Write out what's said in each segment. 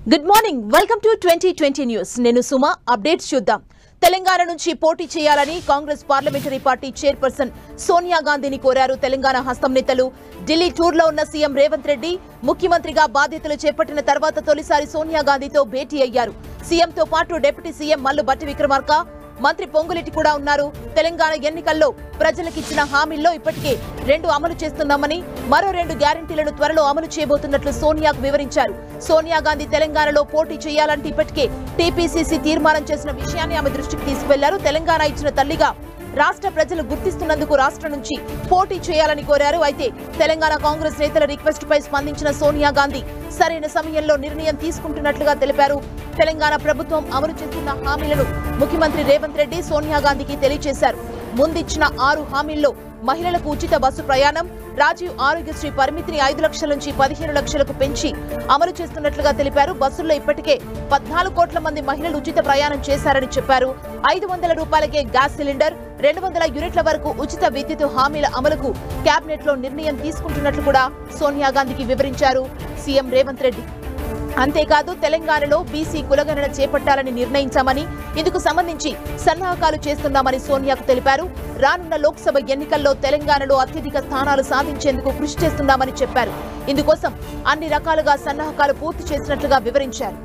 good morning welcome to twenty twenty news నేను Suma updates చూద్దాం తెలంగాణ నుంచి పోటీ చేయాలని Congress parliamentary party chairperson Sonia గాంధీని కోరారు తెలంగాణ హస్తం నేతలు ఢిల్లీ టూర్లో ఉన్న సీఎం రేవంత్ రెడ్డి ముఖ్యమంత్రిగా బాధ్యతలు చేపట్టిన తర్వాత తొలిసారి సోనియా గాంధీతో భేటీ అయ్యారు సీఎంతో పాటు డిప్యూటీ సీఎం మల్లు బట్టి విక్రమార్క మంత్రి పొంగులెట్టి కూడా ఉన్నారు తెలంగాణ ఎన్నికల్లో ప్రజలకు ఇచ్చిన హామీల్లో ఇప్పటికే రెండు అమలు చేస్తున్నామని మరో రెండు గ్యారంటీలను త్వరలో అమలు చేయబోతున్నట్లు సోనియాకు వివరించారు సోనియా గాంధీ తెలంగాణలో పోటీ చేయాలంటే ఇప్పటికే టీపీసీసీ తీర్మానం చేసిన విషయాన్ని ఆమె దృష్టికి తీసుకెళ్లారు తెలంగాణ ఇచ్చిన తల్లిగా రాష్ట్ర ప్రజలు గుర్తిస్తున్నందుకు రాష్ట్రం నుంచి పోటీ చేయాలని కోరారు అయితే తెలంగాణ కాంగ్రెస్ నేతల రిక్వెస్ట్ పై స్పందించిన సోనియా గాంధీ సరైన సమయంలో నిర్ణయం తీసుకుంటున్నట్లుగా తెలిపారు తెలంగాణ ప్రభుత్వం అమలు చేస్తున్న హామీలను ముఖ్యమంత్రి రేవంత్ రెడ్డి సోనియా గాంధీకి తెలియజేశారు ముందిచ్చిన ఆరు హామీల్లో మహిళలకు ఉచిత బస్సు ప్రయాణం రాజీవ్ ఆరోగ్యశ్రీ పరిమితిని ఐదు లక్షల నుంచి పదిహేను లక్షలకు పెంచి అమలు చేస్తున్నట్లుగా తెలిపారు బస్సుల్లో ఇప్పటికే పద్నాలుగు కోట్ల మంది మహిళలు ఉచిత ప్రయాణం చేశారని చెప్పారు ఐదు వందల రూపాయలకే గ్యాస్ సిలిండర్ రెండు వందల యూనిట్ల వరకు ఉచిత విద్యుత్ హామీల అమలుకు కేబినెట్ లో నిర్ణయం తీసుకుంటున్నట్లు కూడా సోనియా గాంధీకి వివరించారు సీఎం రేవంత్ రెడ్డి అంతేకాదు తెలంగాణలో బీసీ కులగణన చేపట్టాలని నిర్ణయించామని ఇందుకు సంబంధించి సన్నాహకాలు చేస్తున్నామని సోనియాకు తెలిపారు రానున్న లోక్సభ ఎన్నికల్లో తెలంగాణలో అత్యధిక స్థానాలు సాధించేందుకు కృషి చేస్తున్నామని చెప్పారు ఇందుకోసం అన్ని రకాలుగా సన్నాహకాలు పూర్తి చేసినట్లుగా వివరించారు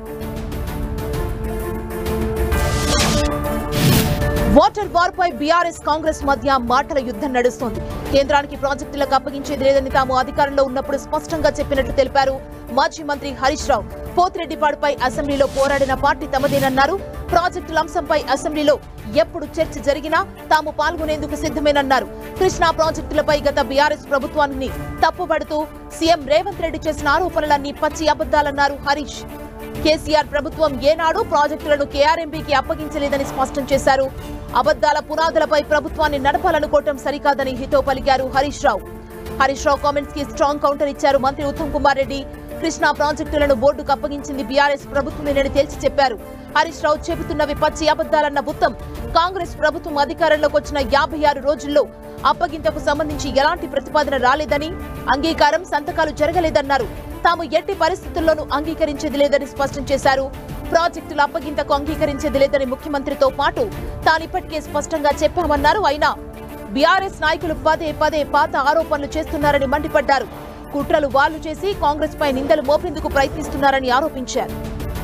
వాటర్ వార్ పై బీఆర్ఎస్ కాంగ్రెస్ మధ్య మాటల యుద్ధం నడుస్తోంది కేంద్రానికి ప్రాజెక్టులకు అప్పగించేది లేదని తాము అధికారంలో ఉన్నప్పుడు స్పష్టంగా చెప్పినట్లు తెలిపారు మాజీ మంత్రి హరీష్ రావు పోతిరెడ్డిపాడుపై అసెంబ్లీలో పోరాడిన పార్టీ తమదేనన్నారు ప్రాజెక్టుల అంశంపై అసెంబ్లీలో ఎప్పుడు చర్చ జరిగినా తాము పాల్గొనేందుకు సిద్ధమేనన్నారు కృష్ణా ప్రాజెక్టులపై గత బీఆర్ఎస్ ప్రభుత్వాన్ని తప్పుపడుతూ సీఎం రేవంత్ రెడ్డి చేసిన ఆరోపణలన్నీ పచ్చి అబద్దాలన్నారు హరీష్ కేసీఆర్ ప్రభుత్వం ఏనాడు ప్రాజెక్టులను కేఆర్ఎంపీకి అప్పగించలేదని స్పష్టం చేశారు అబద్దాల పునాదులపై ప్రభుత్వాన్ని నడపాలనుకోవటం సరికాదని హితో పలికారు హరీష్ రావు హరీష్ రావు కామెంట్స్ కి స్ట్రాంగ్ కౌంటర్ ఇచ్చారు మంత్రి ఉత్తమ్ కుమార్ రెడ్డి కృష్ణా ప్రాజెక్టులను బోర్డుకు అప్పగించింది బీఆర్ఎస్ ప్రభుత్వమేనని తేల్చి చెప్పారు హరీష్ రావు చెబుతున్నవి పచ్చి అబద్దాలన్న ఉత్తమ్ కాంగ్రెస్ ప్రభుత్వం అధికారంలోకి వచ్చిన యాభై ఆరు రోజుల్లో అప్పగింతకు సంబంధించి ఎలాంటి ప్రతిపాదన రాలేదని అంగీకారం సంతకాలు జరగలేదన్నారు తాము ఎట్టి పరిస్థితుల్లోనూ అంగీకరించేది లేదని స్పష్టం చేశారు ప్రాజెక్టుల అప్పగింతకు అంగీకరించేది లేదని ముఖ్యమంత్రితో పాటు తానిప్పటికే స్పష్టంగా చెప్పామన్నారు అయినా బీఆర్ఎస్ నాయకులు పదే పదే పాత ఆరోపణలు చేస్తున్నారని మండిపడ్డారు కుట్రలు వాళ్లు చేసి కాంగ్రెస్ పై నిందలు మోపేందుకు ప్రయత్నిస్తున్నారని ఆరోపించారు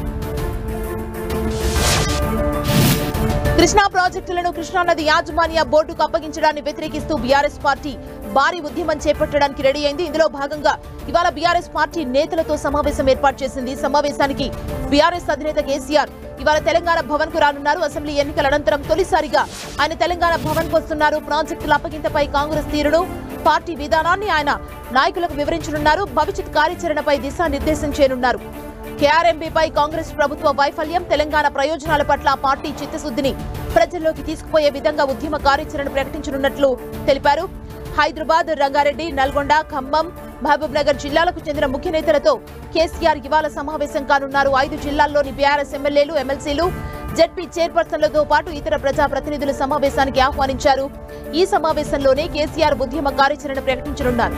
కృష్ణా ప్రాజెక్టులను కృష్ణానది యాజమాన్య బోర్డుకు అప్పగించడాన్ని వ్యతిరేకిస్తూ బీఆర్ఎస్ పార్టీ భారీ ఉద్యమం చేపట్టడానికి రెడీ అయింది ఇందులో భాగంగా ఇవాళ బీఆర్ఎస్ పార్టీ నేతలతో సమావేశం ఏర్పాటు చేసింది సమావేశానికి బీఆర్ఎస్ అధినేత కేసీఆర్ ఇవాళ తెలంగాణ భవన్ కు రానున్నారు అసెంబ్లీ ఎన్నికల అనంతరం తొలిసారిగా ఆయన తెలంగాణ భవన్ కు వస్తున్నారు ప్రాజెక్టుల అప్పగింతపై కాంగ్రెస్ తీరును పార్టీ విధానాన్ని ఆయన నాయకులకు వివరించనున్నారు భవిష్యత్ కార్యాచరణపై దిశానిర్దేశం చేయనున్నారు కేఆర్ఎంపీపై కాంగ్రెస్ ప్రభుత్వ వైఫల్యం తెలంగాణ ప్రయోజనాల పట్ల పార్టీ చిత్తశుద్ధిని ప్రజల్లోకి తీసుకుపోయే విధంగా ఉద్యమ కార్యాచరణ ప్రకటించనున్నట్లు తెలిపారు హైదరాబాద్ రంగారెడ్డి నల్గొండ ఖమ్మం మహబూబ్ నగర్ జిల్లాలకు చెందిన ముఖ్య నేతలతో కేసీఆర్ ఇవాళ సమావేశం కానున్నారు ఐదు జిల్లాల్లోని బీఆర్ఎస్ ఎమ్మెల్యేలు ఎమ్మెల్సీలు జడ్పీ చైర్పర్సన్లతో పాటు ఇతర ప్రజాప్రతినిధులు సమావేశానికి ఆహ్వానించారు ఈ సమావేశంలోనే కేసీఆర్ ఉద్యమ కార్యాచరణ ప్రకటించనున్నారు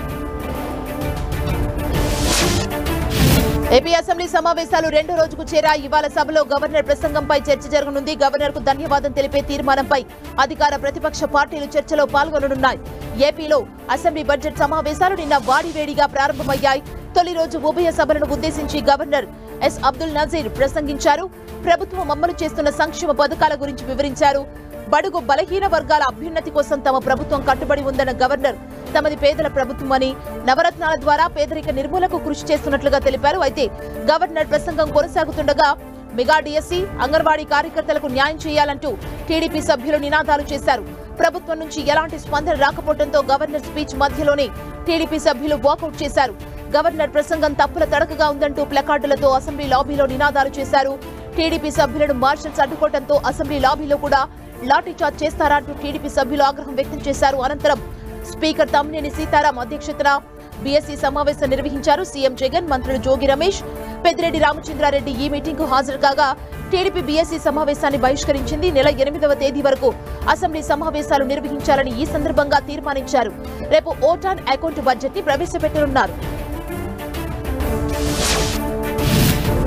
ఏపీ అసెంబ్లీ సమావేశాలు రెండో రోజుకు చేరా ఇవాళ సభలో గవర్నర్ ప్రసంగంపై చర్చ జరగనుంది గవర్నర్ కు ధన్యవాదం తెలిపే తీర్మానంపై అధికార ప్రతిపక్ష పార్టీలు చర్చలో పాల్గొననున్నాయి ఏపీలో అసెంబ్లీ బడ్జెట్ సమావేశాలు నిన్న వాడివేడిగా ప్రారంభమయ్యాయి తొలి రోజు ఉభయ సభలను ఉద్దేశించి గవర్నర్ ఎస్ అబ్దుల్ నజీర్ ప్రసంగించారు ప్రభుత్వం అమలు చేస్తున్న సంక్షేమ పథకాల గురించి వివరించారు బడుగు బలహీన వర్గాల అభ్యున్నతి కోసం తమ ప్రభుత్వం కట్టుబడి ఉందన్న గవర్నర్ తమది పేదల ప్రభుత్వమని నవరత్నాల ద్వారా పేదరిక నిర్మూలకు కృషి చేస్తున్నట్లుగా తెలిపారు అయితే గవర్నర్ ప్రసంగం కొనసాగుతుండగా మెగా డిఎస్సి అంగన్వాడీ కార్యకర్తలకు న్యాయం చేయాలంటూ టీడీపీ సభ్యులు నినాదాలు చేశారు ప్రభుత్వం నుంచి ఎలాంటి స్పందన రాకపోవడంతో గవర్నర్ స్పీచ్ మధ్యలోనే టీడీపీ సభ్యులు వాకౌట్ చేశారు గవర్నర్ ప్రసంగం తప్పుల తడకగా ఉందంటూ ప్లకార్డులతో అసెంబ్లీ లాబీలో నినాదాలు చేశారు టీడీపీ సభ్యులను మార్షల్స్ అడ్డుకోవడంతో అసెంబ్లీ లాబీలో కూడా లాఠీచార్జ్ చేస్తారా అంటూ టీడీపీ సభ్యులు ఆగ్రహం వ్యక్తం చేశారు అనంతరం స్పీకర్ తమ్మినేని సీతారాం అధ్యక్షతన బీఎస్సీ సమావేశం నిర్వహించారు సీఎం జగన్ మంత్రులు జోగి రమేష్ పెద్దిరెడ్డి రామచంద్రారెడ్డి ఈ మీటింగ్ కు హాజరు కాగా టీడీపీ బీఎస్సీ సమావేశాన్ని బహిష్కరించింది నెల ఎనిమిదవ తేదీ వరకు అసెంబ్లీ సమావేశాలు నిర్వహించాలని ఈ సందర్భంగా తీర్మానించారు రేపు ఓటాన్ అకౌంట్ బడ్జెట్ ని ప్రవేశపెట్టనున్నారు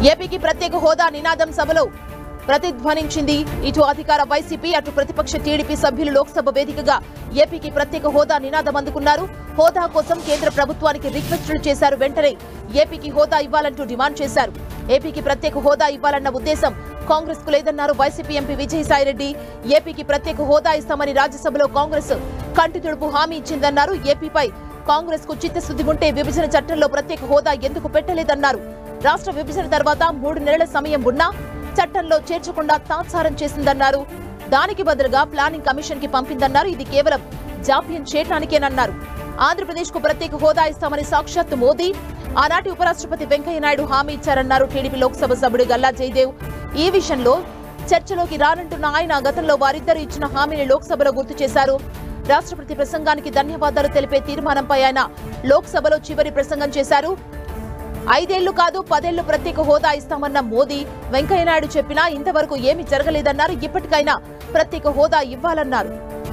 ఏపీకి ప్రత్యేక హోదా నినాదం సభలో ప్రతిధ్వనించింది ఇటు అధికార వైసీపీ అటు ప్రతిపక్ష టీడీపీ సభ్యులు లోక్సభ వేదికగా ఏపీకి ప్రత్యేక హోదా నినాదం అందుకున్నారు హోదా కోసం కేంద్ర ప్రభుత్వానికి రిక్వెస్టులు చేశారు వెంటనే ఏపీకి హోదా ఇవ్వాలంటూ డిమాండ్ చేశారు ఏపీకి ప్రత్యేక హోదా ఇవ్వాలన్న ఉద్దేశం కాంగ్రెస్ కు లేదన్నారు వైసీపీ ఎంపీ విజయసాయిరెడ్డి ఏపీకి ప్రత్యేక హోదా ఇస్తామని రాజ్యసభలో కాంగ్రెస్ కంటి తుడుపు హామీ ఇచ్చిందన్నారు ఏపీపై కాంగ్రెస్ కు చిత్తశుద్ధి ఉంటే విభజన చట్టంలో ప్రత్యేక హోదా ఎందుకు పెట్టలేదన్నారు రాష్ట్ర విభజన తర్వాత మూడు నెలల సమయం ఉన్నా చట్టంలో చేర్చకుండా తాత్సారం చేసిందన్నారు దానికి బదులుగా ప్లానింగ్ కమిషన్ కి పంపిందన్నారు ఇది కేవలం జాప్యం చేయడానికేనన్నారు ఆంధ్రప్రదేశ్ కు ప్రత్యేక హోదా ఇస్తామని సాక్షాత్ మోదీ ఆనాటి ఉపరాష్ట్రపతి వెంకయ్యనాయుడు హామీ ఇచ్చారన్నారు టీడీపీ లోక్సభ సభ్యుడు గల్లా జయదేవ్ ఈ విషయంలో చర్చలోకి రానంటున్న ఆయన గతంలో వారిద్దరూ ఇచ్చిన హామీని లోక్సభలో గుర్తు చేశారు రాష్ట్రపతి ప్రసంగానికి ధన్యవాదాలు తెలిపే తీర్మానంపై ఆయన లోక్సభలో చివరి ప్రసంగం చేశారు ఐదేళ్లు కాదు పదేళ్లు ప్రత్యేక హోదా ఇస్తామన్న మోదీ వెంకయ్యనాయుడు చెప్పినా ఇంతవరకు ఏమీ జరగలేదన్నారు ఇప్పటికైనా ప్రత్యేక హోదా ఇవ్వాలన్నారు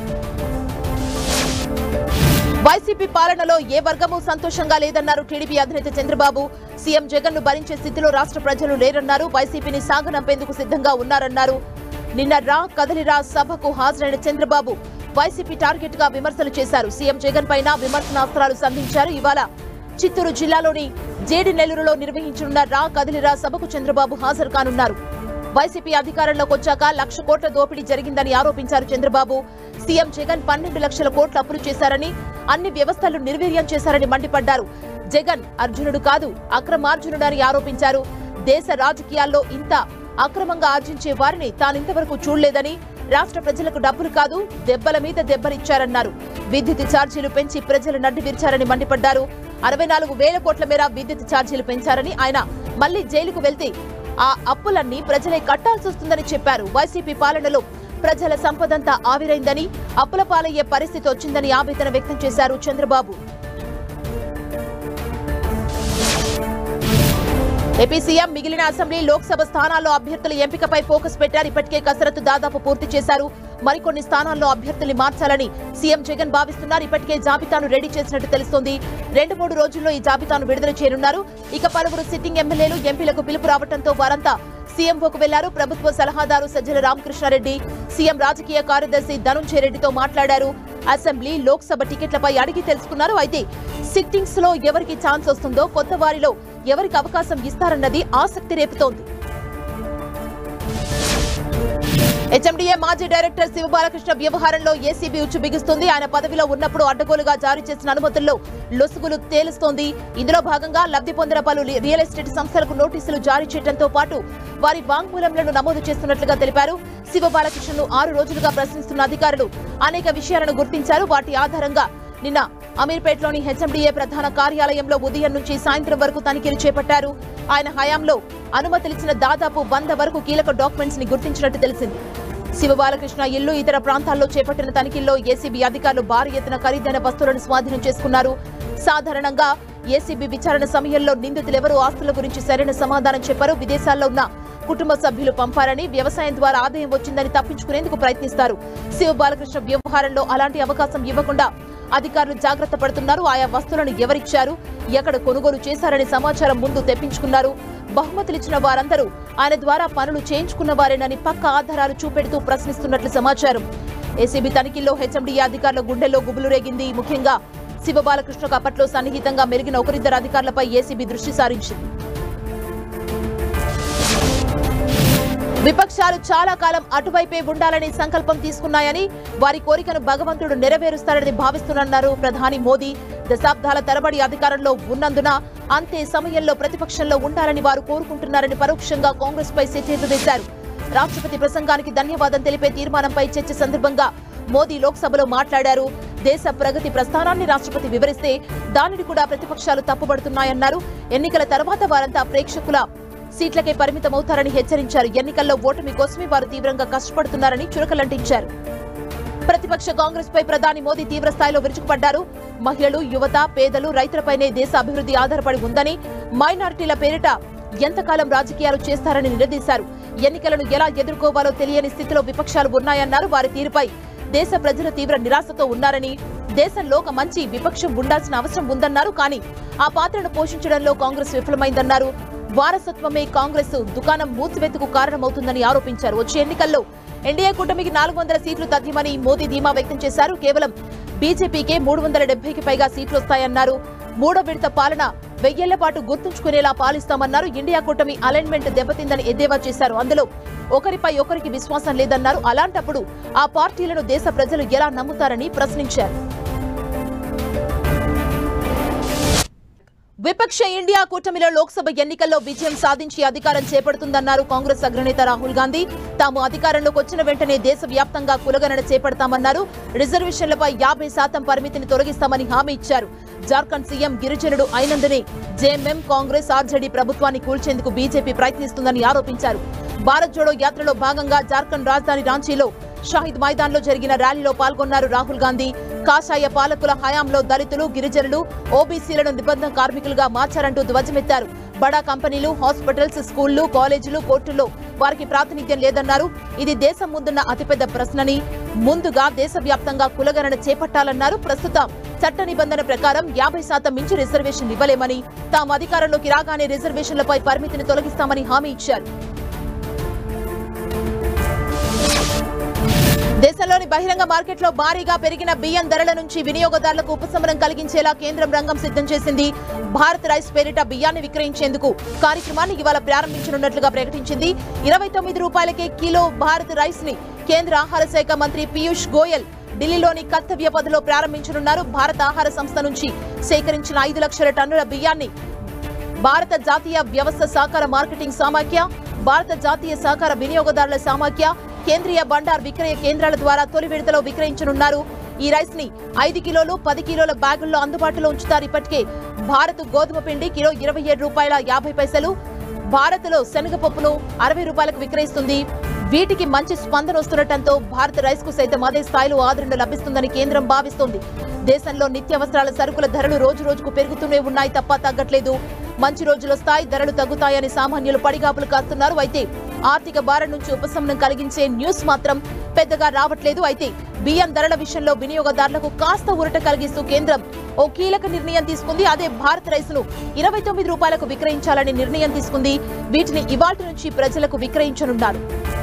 వైసీపీ పాలనలో ఏ వర్గము సంతోషంగా లేదన్నారు టీడీపీ అధినేత చంద్రబాబు సీఎం జగన్ ను భరించే స్థితిలో రాష్ట్ర ప్రజలు లేరన్నారు వైసీపీని సాగనంపేందుకు సిద్ధంగా ఉన్నారన్నారు నిన్న రా కదలిరా సభకు హాజరైన చంద్రబాబు వైసీపీ టార్గెట్ గా విమర్శలు చేశారు సీఎం జగన్ పైన విమర్శనాస్త్రాలు సంధించారు ఇవాళ చిత్తూరు జిల్లాలోని జేడి నెల్లూరులో నిర్వహించనున్న రా కదిలిరా సభకు చంద్రబాబు హాజరు కానున్నారు వైసీపీ అధికారంలోకి వచ్చాక లక్ష కోట్ల దోపిడీ జరిగిందని ఆరోపించారు చంద్రబాబు సీఎం జగన్ పన్నెండు లక్షల కోట్లు అప్పులు చేశారని అన్ని వ్యవస్థలు నిర్వీర్యం చేశారని మండిపడ్డారు జగన్ అర్జునుడు కాదు అక్రమార్జునుడని ఆరోపించారు దేశ రాజకీయాల్లో ఇంత అక్రమంగా ఆర్జించే వారిని తానింతవరకు చూడలేదని రాష్ట్ర ప్రజలకు డబ్బులు కాదు దెబ్బల మీద దెబ్బలిచ్చారన్నారు విద్యుత్ ఛార్జీలు పెంచి ప్రజలు నడ్డి విరిచారని మండిపడ్డారు అరవై నాలుగు వేల కోట్ల మేర విద్యుత్ ఛార్జీలు పెంచారని ఆయన మళ్లీ జైలుకు వెళ్తే ఆ అప్పులన్నీ ప్రజలే కట్టాల్సి వస్తుందని చెప్పారు వైసీపీ పాలనలో ప్రజల సంపదంతా ఆవిరైందని అప్పుల పాలయ్యే పరిస్థితి వచ్చిందని ఆవేదన వ్యక్తం చేశారు చంద్రబాబు ఏపీ సీఎం మిగిలిన అసెంబ్లీ లోక్సభ స్థానాల్లో అభ్యర్థుల ఎంపికపై ఫోకస్ పెట్టారు ఇప్పటికే కసరత్తు దాదాపు పూర్తి చేశారు మరికొన్ని స్థానాల్లో అభ్యర్థుల్ని మార్చాలని సీఎం జగన్ భావిస్తున్నారు ఇప్పటికే జాబితాను రెడీ చేసినట్టు తెలుస్తోంది రెండు మూడు రోజుల్లో ఈ జాబితాను విడుదల చేయనున్నారు ఇక పలువురు సిట్టింగ్ ఎమ్మెల్యేలు ఎంపీలకు పిలుపు రావడంతో వారంతా సీఎంఓకు వెళ్లారు ప్రభుత్వ సలహాదారు సజ్జల రామకృష్ణారెడ్డి సీఎం రాజకీయ కార్యదర్శి ధనుంజయ రెడ్డితో మాట్లాడారు అసెంబ్లీ లోక్సభ టికెట్లపై అడిగి తెలుసుకున్నారు అయితే సిట్టింగ్స్ లో ఎవరికి ఛాన్స్ వస్తుందో కొత్త వారిలో ఎవరికి అవకాశం ఇస్తారన్నది ఆసక్తి రేపుతోంది హెచ్ఎండిఏ మాజీ డైరెక్టర్ శివబాలకృష్ణ వ్యవహారంలో ఏసీబీ ఉచ్చు బిగుస్తుంది ఆయన పదవిలో ఉన్నప్పుడు అడ్డగోలుగా జారీ చేసిన అనుమతుల్లో లొసుగులు తేలుస్తోంది ఇందులో భాగంగా లబ్ధి పొందిన పలు లి- రియల్ ఎస్టేట్ సంస్థలకు నోటీసులు జారీ చేయడంతో పాటు వారి వాంగ్మూలంలను నమోదు చేస్తున్నట్లుగా తెలిపారు శివబాలకృష్ణను ఆరు రోజులుగా ప్రశ్నిస్తున్న అధికారులు అనేక విషయాలను గుర్తించారు వాటి ఆధారంగా నిన్న అమీర్పేటలోని హెచ్ఎండిఏ ప్రధాన కార్యాలయంలో ఉదయం నుంచి సాయంత్రం వరకు తనిఖీలు చేపట్టారు ఆయన హయాంలో అనుమతులిచ్చిన దాదాపు వంద వరకు కీలక డాక్యుమెంట్స్ ని గుర్తించినట్టు తెలిసింది శివబాలకృష్ణ ఇల్లు ఇతర ప్రాంతాల్లో చేపట్టిన తనిఖీల్లో ఏసీబీ అధికారులు భారీ ఎత్తున ఖరీదైన వస్తువులను స్వాధీనం చేసుకున్నారు సాధారణంగా ఏసీబీ విచారణ సమయంలో నిందితులెవరూ ఆస్తుల గురించి సరైన సమాధానం చెప్పారు విదేశాల్లో ఉన్న కుటుంబ సభ్యులు పంపారని వ్యవసాయం ద్వారా ఆదాయం వచ్చిందని తప్పించుకునేందుకు ప్రయత్నిస్తారు శివ బాలకృష్ణ వ్యవహారంలో అలాంటి అవకాశం ఇవ్వకుండా అధికారులు జాగ్రత్త పడుతున్నారు ఆయా వస్తువులను ఎవరిచ్చారు ఎక్కడ కొనుగోలు చేశారనే సమాచారం ముందు తెప్పించుకున్నారు బహుమతులిచ్చిన వారందరూ ఆయన ద్వారా పనులు చేయించుకున్న వారేనని పక్క ఆధారాలు చూపెడుతూ ప్రశ్నిస్తున్నట్లు సమాచారం ఏసీబీ తనిఖీల్లో హెచ్ఎండిఏ అధికారుల గుండెల్లో గుబులు రేగింది ముఖ్యంగా శివ బాలకృష్ణకు అప్పట్లో సన్నిహితంగా మెరిగిన ఒకరిద్దరు అధికారులపై ఏసీబీ దృష్టి సారించింది విపక్షాలు చాలా కాలం అటువైపే ఉండాలని సంకల్పం తీసుకున్నాయని వారి కోరికను భగవంతుడు నెరవేరుస్తారని భావిస్తున్నారు ప్రధాని మోదీ దశాబ్దాల తరబడి అధికారంలో ఉన్నందున అంతే సమయంలో ప్రతిపక్షంలో ఉండాలని వారు కోరుకుంటున్నారని పరోక్షంగా కాంగ్రెస్ పై సెటేరు వేశారు రాష్ట్రపతి ప్రసంగానికి ధన్యవాదం తెలిపే తీర్మానంపై చర్చ సందర్భంగా మోదీ లోక్సభలో మాట్లాడారు దేశ ప్రగతి ప్రస్థానాన్ని రాష్ట్రపతి వివరిస్తే దానిని కూడా ప్రతిపక్షాలు తప్పుపడుతున్నాయన్నారు ఎన్నికల తర్వాత వారంతా ప్రేక్షకుల సీట్లకే పరిమితమవుతారని హెచ్చరించారు ఎన్నికల్లో ఓటమి కోసమే వారు తీవ్రంగా కష్టపడుతున్నారని చురకలంటించారు ప్రతిపక్ష కాంగ్రెస్ పై ప్రధాని మోదీ తీవ్ర స్థాయిలో విరుచుకుపడ్డారు మహిళలు యువత పేదలు రైతులపైనే దేశ అభివృద్ధి ఆధారపడి ఉందని మైనారిటీల పేరిట ఎంతకాలం రాజకీయాలు చేస్తారని నిలదీశారు ఎన్నికలను ఎలా ఎదుర్కోవాలో తెలియని స్థితిలో విపక్షాలు ఉన్నాయన్నారు వారి తీరుపై దేశ ప్రజలు తీవ్ర నిరాశతో ఉన్నారని దేశంలో ఒక మంచి విపక్షం ఉండాల్సిన అవసరం ఉందన్నారు కానీ ఆ పాత్రను పోషించడంలో కాంగ్రెస్ విఫలమైందన్నారు వారసత్వమే కాంగ్రెస్ దుకాణం మూసివేతకు కారణమవుతుందని ఆరోపించారు వచ్చే ఎన్నికల్లో ఎన్డీఏ కూటమికి నాలుగు వందల సీట్లు తథ్యమని మోదీ ధీమా వ్యక్తం చేశారు కేవలం బీజేపీకే మూడు వందల డెబ్బైకి పైగా సీట్లు వస్తాయన్నారు మూడో విడత పాలన వెయ్యేళ్ల పాటు గుర్తుంచుకునేలా పాలిస్తామన్నారు ఇండియా కూటమి అలైన్మెంట్ దెబ్బతిందని ఎద్దేవా చేశారు అందులో ఒకరిపై ఒకరికి విశ్వాసం లేదన్నారు అలాంటప్పుడు ఆ పార్టీలను దేశ ప్రజలు ఎలా నమ్ముతారని ప్రశ్నించారు విపక్ష ఇండియా కూటమిలో లోక్సభ ఎన్నికల్లో విజయం సాధించి అధికారం చేపడుతుందన్నారు కాంగ్రెస్ అగ్రనేత రాహుల్ గాంధీ తాము అధికారంలోకి వచ్చిన వెంటనే దేశవ్యాప్తంగా కులగణన చేపడతామన్నారు రిజర్వేషన్లపై యాభై శాతం పరిమితిని తొలగిస్తామని హామీ ఇచ్చారు జార్ఖండ్ సీఎం గిరిజనుడు అయినందునే జేఎంఎం కాంగ్రెస్ ఆర్జేడీ ప్రభుత్వాన్ని కూల్చేందుకు బీజేపీ ప్రయత్నిస్తుందని ఆరోపించారు భారత్ జోడో యాత్రలో భాగంగా జార్ఖండ్ రాజధాని రాంచీలో షాహిద్ మైదాన్లో జరిగిన ర్యాలీలో పాల్గొన్నారు రాహుల్ గాంధీ కాషాయ పాలకుల హయాంలో దళితులు గిరిజనులు ఓబీసీలను నిబంధన కార్మికులుగా మార్చారంటూ ధ్వజమెత్తారు బడా కంపెనీలు హాస్పిటల్స్ స్కూళ్లు కాలేజీలు కోర్టుల్లో వారికి ప్రాతినిధ్యం లేదన్నారు ఇది దేశం ముందున్న అతిపెద్ద ప్రశ్నని ముందుగా దేశవ్యాప్తంగా కులగణన చేపట్టాలన్నారు ప్రస్తుతం చట్ట నిబంధన ప్రకారం యాభై శాతం మించి రిజర్వేషన్ ఇవ్వలేమని తాము అధికారంలోకి రాగానే రిజర్వేషన్లపై పరిమితిని తొలగిస్తామని హామీ ఇచ్చారు దేశంలోని బహిరంగ మార్కెట్లో భారీగా పెరిగిన బియ్యం ధరల నుంచి వినియోగదారులకు ఉపశమనం కలిగించేలా కేంద్రం రంగం సిద్ధం చేసింది భారత్ రైస్ పేరిట బియ్యాన్ని విక్రయించేందుకు కార్యక్రమాన్ని ఇవాళ ప్రారంభించనున్నట్లుగా ప్రకటించింది ఇరవై తొమ్మిది రూపాయలకే కిలో భారత్ రైస్ ని కేంద్ర ఆహార శాఖ మంత్రి పీయూష్ గోయల్ ఢిల్లీలోని కర్తవ్య పథలో ప్రారంభించనున్నారు భారత ఆహార సంస్థ నుంచి సేకరించిన ఐదు లక్షల టన్నుల బియ్యాన్ని భారత జాతీయ వ్యవస్థ సహకార మార్కెటింగ్ సమాఖ్య భారత జాతీయ సహకార వినియోగదారుల సమాఖ్య కేంద్రీయ బండార్ విక్రయ కేంద్రాల ద్వారా తొలి విడతలో విక్రయించనున్నారు ఈ రైస్ ని ఐదు కిలోలు పది కిలోల బ్యాగుల్లో అందుబాటులో ఉంచుతారు ఇప్పటికే భారత్ గోధుమ పిండి కిలో ఇరవై ఏడు రూపాయల యాభై పైసలు భారత్లో శనగపప్పును అరవై రూపాయలకు విక్రయిస్తుంది వీటికి మంచి స్పందన వస్తుండటంతో భారత రైస్ కు సైతం అదే స్థాయిలో ఆదరణ లభిస్తుందని కేంద్రం భావిస్తోంది దేశంలో నిత్యావసరాల సరుకుల ధరలు రోజు రోజుకు పెరుగుతూనే ఉన్నాయి తప్ప తగ్గట్లేదు మంచి రోజులు వస్తాయి ధరలు తగ్గుతాయని సామాన్యులు పడిగాపులు కాస్తున్నారు అయితే ఆర్థిక భారం నుంచి ఉపశమనం కలిగించే న్యూస్ మాత్రం పెద్దగా రావట్లేదు అయితే బియ్యం ధరల విషయంలో వినియోగదారులకు కాస్త ఊరట కలిగిస్తూ కేంద్రం ఓ కీలక నిర్ణయం తీసుకుంది అదే భారత్ రైస్ ను ఇరవై తొమ్మిది రూపాయలకు విక్రయించాలని నిర్ణయం తీసుకుంది వీటిని ఇవాటి నుంచి ప్రజలకు విక్రయించనున్నారు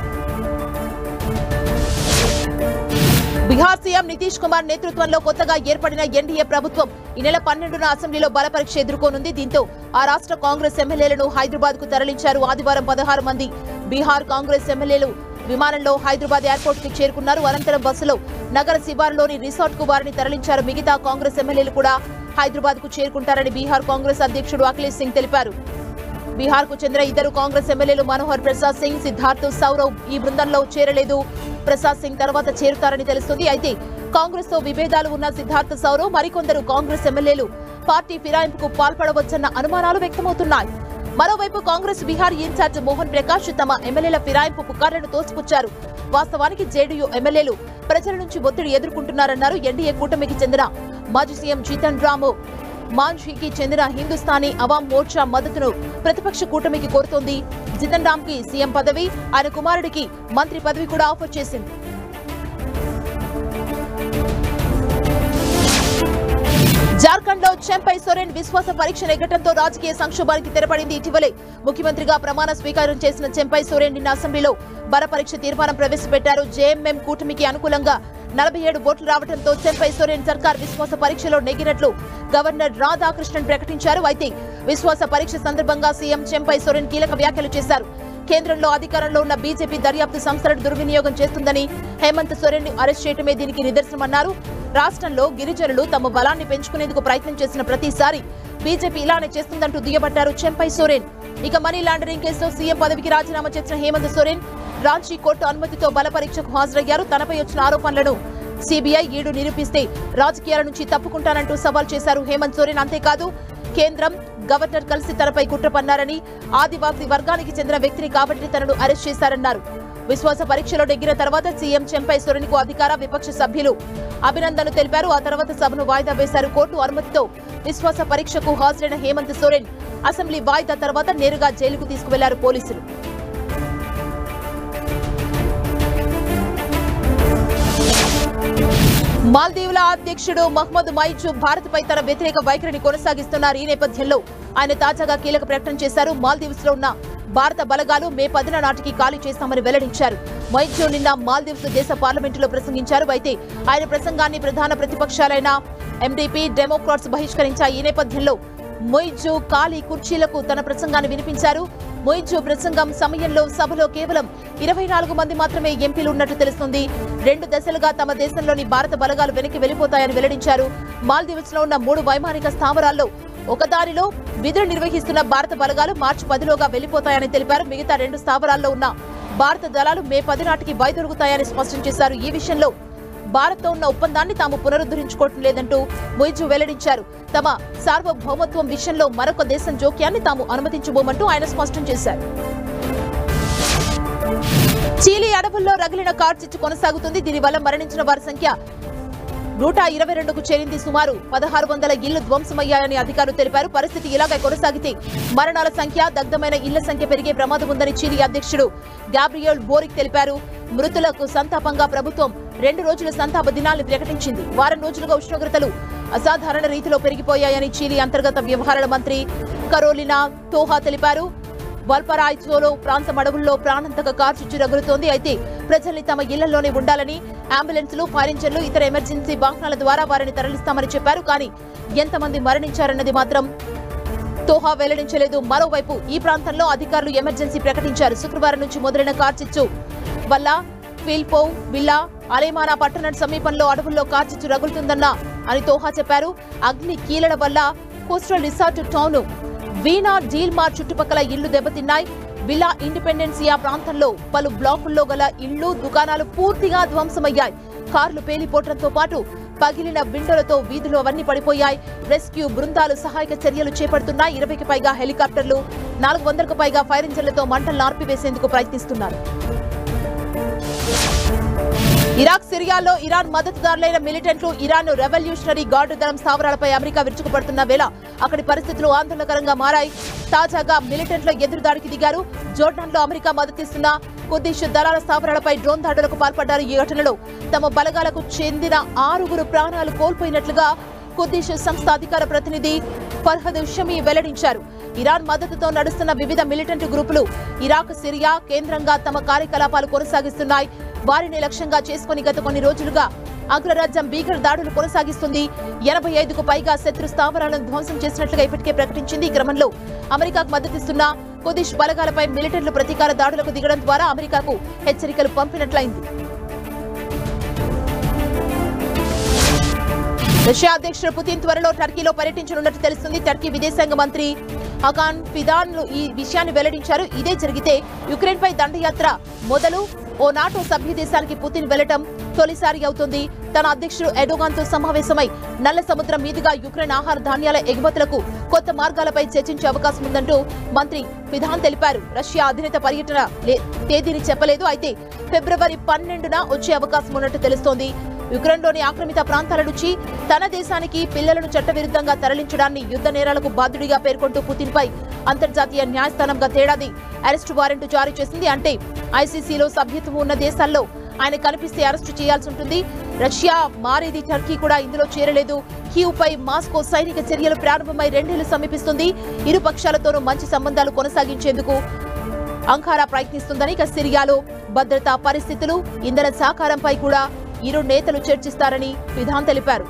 బీహార్ సీఎం నితీష్ కుమార్ నేతృత్వంలో కొత్తగా ఏర్పడిన ఎన్డీఏ ప్రభుత్వం ఈ నెల పన్నెండున అసెంబ్లీలో బలపరీక్ష ఎదుర్కోనుంది దీంతో ఆ రాష్ట్ర కాంగ్రెస్ ఎమ్మెల్యేలను హైదరాబాద్ కు తరలించారు ఆదివారం పదహారు మంది బీహార్ కాంగ్రెస్ ఎమ్మెల్యేలు విమానంలో హైదరాబాద్ ఎయిర్పోర్ట్ కి చేరుకున్నారు అనంతరం బస్సులో నగర శివారులోని రిసార్ట్ కు వారిని తరలించారు మిగతా కాంగ్రెస్ ఎమ్మెల్యేలు కూడా హైదరాబాద్ కు చేరుకుంటారని బీహార్ కాంగ్రెస్ అధ్యక్షుడు అఖిలేష్ సింగ్ తెలిపారు బీహార్ కు చెందిన ఇద్దరు కాంగ్రెస్ ఎమ్మెల్యేలు మనోహర్ ప్రసాద్ సింగ్ సిద్ధార్థ్ సౌరవ్ ఈ బృందంలో చేరలేదు ప్రసాద్ సింగ్ తర్వాత చేరుతారని తెలుస్తుంది అయితే కాంగ్రెస్ తో విభేదాలు ఉన్న సిద్ధార్థ్ సౌరవ్ మరికొందరు కాంగ్రెస్ ఎమ్మెల్యేలు పార్టీ ఫిరాయింపుకు పాల్పడవచ్చన్న అనుమానాలు వ్యక్తమవుతున్నాయి మరోవైపు కాంగ్రెస్ బీహార్ ఇన్ఛార్జ్ మోహన్ ప్రకాష్ తమ ఎమ్మెల్యేల ఫిరాయింపు పుకార్లను తోసిపుచ్చారు వాస్తవానికి జేడీయూ ఎమ్మెల్యేలు ప్రజల నుంచి ఒత్తిడి ఎదుర్కొంటున్నారన్నారు ఎన్డీఏ కూటమికి చెందిన మాజీ సీఎం జీతన్ రాము మాంఝీకి చెందిన హిందుస్థానీ అవాం మోర్చా మద్దతును ప్రతిపక్ష కూటమికి కోరుతోంది జితన్ రామ్ కి సీఎం పదవి ఆయన కుమారుడికి మంత్రి పదవి కూడా ఆఫర్ చేసింది జార్ఖండ్ లో చెంపై సోరెన్ విశ్వాస పరీక్ష నెగ్గటంతో రాజకీయ సంక్షోభానికి తెరపడింది ఇటీవలే ముఖ్యమంత్రిగా ప్రమాణ స్వీకారం చేసిన చెంపై సోరెన్ నిన్న అసెంబ్లీలో బల పరీక్ష తీర్మానం ప్రవేశపెట్టారు జేఎంఎం కూటమికి అనుకూలంగా నలభై ఏడు ఓట్లు రావడంతో చెంపై సోరెన్ సర్కార్ విశ్వాస పరీక్షలో నెగ్గినట్లు గవర్నర్ రాధాకృష్ణన్ ప్రకటించారు అయితే విశ్వాస పరీక్ష సందర్భంగా సీఎం చెంపై సోరెన్ కీలక వ్యాఖ్యలు చేశారు కేంద్రంలో అధికారంలో ఉన్న బీజేపీ దర్యాప్తు సంస్థలను దుర్వినియోగం చేస్తుందని హేమంత్ సోరెన్ ను అరెస్ట్ చేయడమే దీనికి నిదర్శనమన్నారు రాష్ట్రంలో గిరిజనులు తమ బలాన్ని పెంచుకునేందుకు ప్రయత్నం చేసిన ప్రతిసారి బీజేపీ ఇలానే చేస్తుందంటూ దుయ్యబట్టారు చెంపై సోరెన్ ఇక మనీ లాండరింగ్ కేసులో సీఎం పదవికి రాజీనామా చేసిన హేమంత్ సోరెన్ రాంచీ కోర్టు అనుమతితో బల పరీక్షకు హాజరయ్యారు తనపై వచ్చిన ఆరోపణలను సిబిఐ ఈడు నిరూపిస్తే రాజకీయాల నుంచి తప్పుకుంటానంటూ సవాల్ చేశారు హేమంత్ సోరెన్ అంతేకాదు కేంద్రం గవర్నర్ కలిసి తనపై కుట్ర పన్నారని ఆదివాసీ వర్గానికి చెందిన వ్యక్తిని కాబట్టి తనను అరెస్ట్ చేశారన్నారు విశ్వాస పరీక్షలో నెగ్గిన తర్వాత సీఎం చెంపై సోరెన్కు అధికార విపక్ష సభ్యులు అభినందనలు తెలిపారు ఆ తర్వాత సభను వాయిదా వేశారు కోర్టు అనుమతితో విశ్వాస పరీక్షకు హాజరైన హేమంత్ సోరెన్ అసెంబ్లీ వాయిదా తర్వాత నేరుగా జైలుకు తీసుకువెళ్లారు పోలీసులు మాల్దీవుల అధ్యక్షుడు మహ్మద్ మైచు భారత్పై తన వ్యతిరేక వైఖరిని కొనసాగిస్తున్నారు ఈ నేపథ్యంలో ఆయన తాజాగా కీలక ప్రకటన చేశారు మాల్దీవ్స్ లో ఉన్న భారత బలగాలు మే పదిన నాటికి ఖాళీ చేస్తామని వెల్లడించారు మొయిజో నిన్న మాల్దీవ్స్ దేశ పార్లమెంటులో ప్రసంగించారు అయితే ఆయన ప్రసంగాన్ని ప్రధాన ప్రతిపక్షాలైన ఎండీపీ డెమోక్రాట్స్ బహిష్కరించాయి ఈ నేపథ్యంలో మొయిజు ఖాళీ కుర్చీలకు తన ప్రసంగాన్ని వినిపించారు మొయిజు ప్రసంగం సమయంలో సభలో కేవలం ఇరవై నాలుగు మంది మాత్రమే ఎంపీలు ఉన్నట్లు తెలుస్తుంది రెండు దశలుగా తమ దేశంలోని భారత బలగాలు వెనక్కి వెళ్లిపోతాయని వెల్లడించారు మాల్దీవ్స్ లో ఉన్న మూడు వైమానిక స్థావరాల్లో ఒకదానిలో విధులు నిర్వహిస్తున్న భారత బలగాలు మార్చి పదిలోగా వెళ్లిపోతాయని తెలిపారు మిగతా రెండు స్థావరాల్లో ఉన్న భారత దళాలు మే పది నాటికి బయదొరుగుతాయని స్పష్టం చేశారు ఈ విషయంలో భారత్తో ఉన్న ఒప్పందాన్ని తాము పునరుద్ధరించుకోవటం లేదంటూ మొయిజు వెల్లడించారు తమ సార్వభౌమత్వం విషయంలో మరొక దేశం జోక్యాన్ని తాము అనుమతించబోమంటూ ఆయన స్పష్టం చేశారు చీలీ అడవుల్లో రగిలిన కార్చిచ్చు కొనసాగుతుంది దీనివల్ల మరణించిన వారి సంఖ్య నూట ఇరవై రెండుకు చేరింది సుమారు పదహారు వందల ఇళ్లు ధ్వంసమయ్యాయని అధికారులు తెలిపారు పరిస్థితి ఇలాగే కొనసాగితే మరణాల సంఖ్య దగ్ధమైన ఇళ్ల సంఖ్య పెరిగే ప్రమాదం ఉందని చీలీ అధ్యక్షుడు గాబ్రియల్ బోరిక్ తెలిపారు మృతులకు సంతాపంగా ప్రభుత్వం రెండు రోజుల సంతాప దినాల్ని ప్రకటించింది వారం రోజులుగా ఉష్ణోగ్రతలు అసాధారణ రీతిలో పెరిగిపోయాయని చీలీ అంతర్గత వ్యవహారాల మంత్రి కరోలినా తోహా తెలిపారు వల్పరాయిచోలో ప్రాంతం అడవుల్లో ప్రాణంతక కార్చిచ్చు రగులుతోంది అయితే ప్రజల్ని తమ ఇళ్లలోనే ఉండాలని అంబులెన్సులు ఫైర్ ఇంజన్లు ఇతర ఎమర్జెన్సీ వాహనాల ద్వారా వారిని తరలిస్తామని చెప్పారు కానీ ఎంతమంది మరణించారన్నది మాత్రం తోహా వెల్లడించలేదు మరోవైపు ఈ ప్రాంతంలో అధికారులు ఎమర్జెన్సీ ప్రకటించారు శుక్రవారం నుంచి మొదలైన కార్చిచ్చు వల్ల ఫిల్పో విల్లా అరేమానా పట్టణం సమీపంలో అడవుల్లో కార్చిచ్చు రగులుతుందన్న అని తోహా చెప్పారు అగ్ని కీలడ వల్ల coastal resort town Vina Delmar చుట్టుపక్కల ఇళ్లు దెబ్బతిన్నాయి విలా ఇండిపెండెన్సియా ప్రాంతంలో పలు బ్లాకుల్లో గల ఇళ్లు దుకాణాలు పూర్తిగా ధ్వంసమయ్యాయి కార్లు పేలిపోవడంతో పాటు పగిలిన విండోలతో వీధులు అవన్నీ పడిపోయాయి రెస్క్యూ బృందాలు సహాయక చర్యలు చేపడుతున్నాయి ఇరవైకి పైగా హెలికాప్టర్లు నాలుగు వందలకు పైగా ఫైర్ ఇంజన్లతో మంటలు ఆర్పివేసేందుకు ప్రయత్నిస్తున్నారు ఇరాక్ సిరియాలో ఇరాన్ మద్దతుదారులైన మిలిటెంట్లు ఇరాన్ రెవల్యూషనరీ గార్డు దళం స్థావరాలపై అమెరికా విరుచుకుపడుతున్న వేళ అక్కడి పరిస్థితులు ఆందోళనకరంగా మారాయి తాజాగా మిలిటెంట్ల ఎదురుదాడికి దిగారు జోర్డాన్లో అమెరికా మద్దతిస్తున్న కుద్దిష్ దళాల స్థావరాలపై డ్రోన్ దాడులకు పాల్పడ్డారు ఈ ఘటనలో తమ బలగాలకు చెందిన ఆరుగురు ప్రాణాలు కోల్పోయినట్లుగా కుద్దిష్ సంస్థ అధికార ప్రతినిధి ఫర్హద్ షమీ వెల్లడించారు ఇరాన్ మద్దతుతో నడుస్తున్న వివిధ మిలిటెంట్ గ్రూపులు ఇరాక్ సిరియా కేంద్రంగా తమ కార్యకలాపాలు కొనసాగిస్తున్నాయి వారిని లక్ష్యంగా చేసుకుని గత కొన్ని రోజులుగా అగ్రరాజ్యం భీకర దాడులు కొనసాగిస్తుంది ఎనభై ఐదుకు పైగా శత్రు స్థావరాలను ధ్వంసం చేసినట్లుగా ఇప్పటికే ప్రకటించింది ఈ క్రమంలో అమెరికాకు మద్దతిస్తున్న కుదిష్ బలగాలపై మిలిటెంట్లు ప్రతీకార దాడులకు దిగడం ద్వారా అమెరికాకు హెచ్చరికలు పంపినట్లయింది రష్యా అధ్యక్షుడు పుతిన్ త్వరలో టర్కీలో పర్యటించనున్నట్టు తెలుస్తుంది టర్కీ విదేశాంగ మంత్రి హకాన్ ఫిదాన్ ఈ విషయాన్ని వెల్లడించారు ఇదే జరిగితే యుక్రెయిన్ పై దండయాత్ర మొదలు ఓ నాటో సభ్య దేశానికి పుతిన్ వెళ్లటం తొలిసారి అవుతుంది తన అధ్యక్షుడు ఎడోగాన్ తో సమావేశమై నల్ల సముద్రం మీదుగా యుక్రెయిన్ ఆహార ధాన్యాల ఎగుమతులకు కొత్త మార్గాలపై చర్చించే అవకాశం ఉందంటూ మంత్రి ఫిదాన్ తెలిపారు రష్యా అధినేత పర్యటన లే- తేదీని చెప్పలేదు అయితే ఫిబ్రవరి పన్నెండున వచ్చే అవకాశం ఉన్నట్టు తెలుస్తోంది యుక్రెయిన్లోని ఆక్రమిత ప్రాంతాల నుంచి తన దేశానికి పిల్లలను చట్టవిరుద్ధంగా తరలించడాన్ని యుద్ధ నేరాలకు బాధ్యుడిగా పేర్కొంటూ పుతిన్పై అంతర్జాతీయ న్యాయస్థానం గతేడాది అరెస్టు వారెంట్ జారీ చేసింది అంటే ఐసీసీలో సభ్యత్వం ఉన్న దేశాల్లో ఆయన కనిపిస్తే అరెస్టు చేయాల్సి ఉంటుంది రష్యా మారేది టర్కీ కూడా ఇందులో చేరలేదు కీవ్ పై మాస్కో సైనిక చర్యలు ప్రారంభమై రెండేళ్లు సమీపిస్తుంది ఇరు పక్షాలతోనూ మంచి సంబంధాలు కొనసాగించేందుకు అంకారా ప్రయత్నిస్తుందని ఇక సిరియాలో భద్రతా పరిస్థితులు ఇంధన సహకారంపై కూడా ఇరు నేతలు చర్చిస్తారని విధాన్ తెలిపారు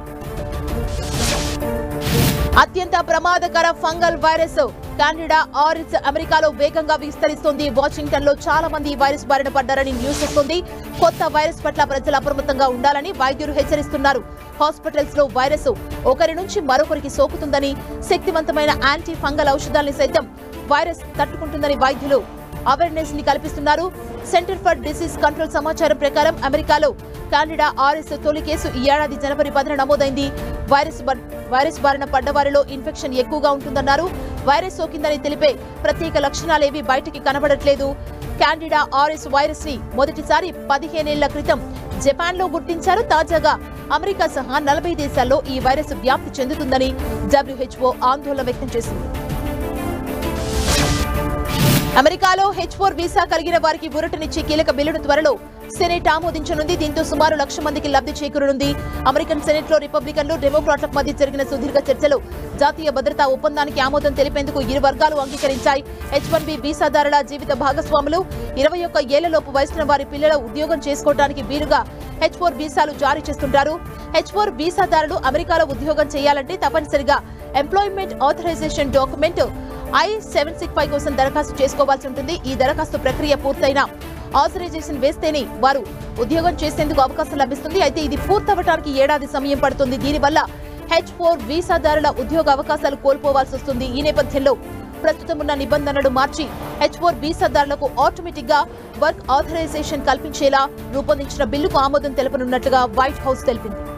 అత్యంత ప్రమాదకర ఫంగల్ వైరస్ కాండిడా ఆరిస్ అమెరికాలో వేగంగా విస్తరిస్తోంది వాషింగ్టన్ లో చాలా మంది ఈ వైరస్ బారిన పడ్డారని న్యూస్ వస్తుంది కొత్త వైరస్ పట్ల ప్రజలు అప్రమత్తంగా ఉండాలని వైద్యులు హెచ్చరిస్తున్నారు హాస్పిటల్స్ లో వైరస్ ఒకరి నుంచి మరొకరికి సోకుతుందని శక్తివంతమైన యాంటీ ఫంగల్ ఔషధాల్ని సైతం వైరస్ తట్టుకుంటుందని వైద్యులు అవేర్నెస్ ని కల్పిస్తున్నారు సెంటర్ ఫర్ డిసీజ్ కంట్రోల్ సమాచారం ప్రకారం అమెరికాలో కాండిడా ఆర్ఎస్ తొలి కేసు ఈ ఏడాది జనవరి పదిన నమోదైంది వైరస్ బర్- వైరస్ బారిన పడ్డవారిలో ఇన్ఫెక్షన్ ఎక్కువగా ఉంటుందన్నారు వైరస్ సోకిందని తెలిపే ప్రత్యేక లక్షణాలేవి బయటికి కనబడట్లేదు కాండిడా ఆర్ఎస్ వైరస్ ని మొదటిసారి పదిహేనేళ్ల క్రితం జపాన్ లో గుర్తించారు తాజాగా అమెరికా సహా నలభై దేశాల్లో ఈ వైరస్ వ్యాప్తి చెందుతుందని డబ్ల్యూహెచ్ఓ ఆందోళన వ్యక్తం చేసింది అమెరికాలో హెచ్ ఫోర్ వీసా కలిగిన వారికి ఊరటనిచ్చే కీలక బిల్లును త్వరలో సెనెట్ ఆమోదించనుంది దీంతో సుమారు లక్ష మందికి లబ్ధి చేకూరనుంది అమెరికన్ సెనెట్ లో రిపబ్లికన్లు డెమోక్రాట్ల మధ్య జరిగిన సుదీర్ఘ చర్చలో జాతీయ భద్రతా ఒప్పందానికి ఆమోదం తెలిపేందుకు ఇరు వర్గాలు అంగీకరించాయి హెచ్ వన్ బి వీసాదారుల జీవిత భాగస్వాములు ఇరవై ఒక్క ఏళ్లలోపు వయసున్న వారి పిల్లల ఉద్యోగం చేసుకోవడానికి వీలుగా హెచ్ ఫోర్ వీసాలు జారీ చేస్తుంటారు హెచ్ ఫోర్ వీసాదారులు అమెరికాలో ఉద్యోగం చేయాలంటే తప్పనిసరిగా employment authorization document I seven six five కోసం దరఖాస్తు చేసుకోవాల్సి ఉంటుంది ఈ దరఖాస్తు ప్రక్రియ పూర్తయిన ఆథరైజేషన్ వేస్తేనే వారు ఉద్యోగం చేసేందుకు అవకాశం లభిస్తుంది అయితే ఇది పూర్తవటానికి ఏడాది సమయం పడుతుంది దీనివల్ల హెచ్ ఫోర్ వీసాదారుల ఉద్యోగ అవకాశాలు కోల్పోవాల్సి వస్తుంది ఈ నేపథ్యంలో ప్రస్తుతం ఉన్న నిబంధనలు మార్చి హెచ్ ఫోర్ వీసాదారులకు ఆటోమేటిక్ గా వర్క్ ఆథరైజేషన్ కల్పించేలా రూపొందించిన బిల్లుకు ఆమోదం తెలపనున్నట్లుగా వైట్ హౌస్ తెలిపింది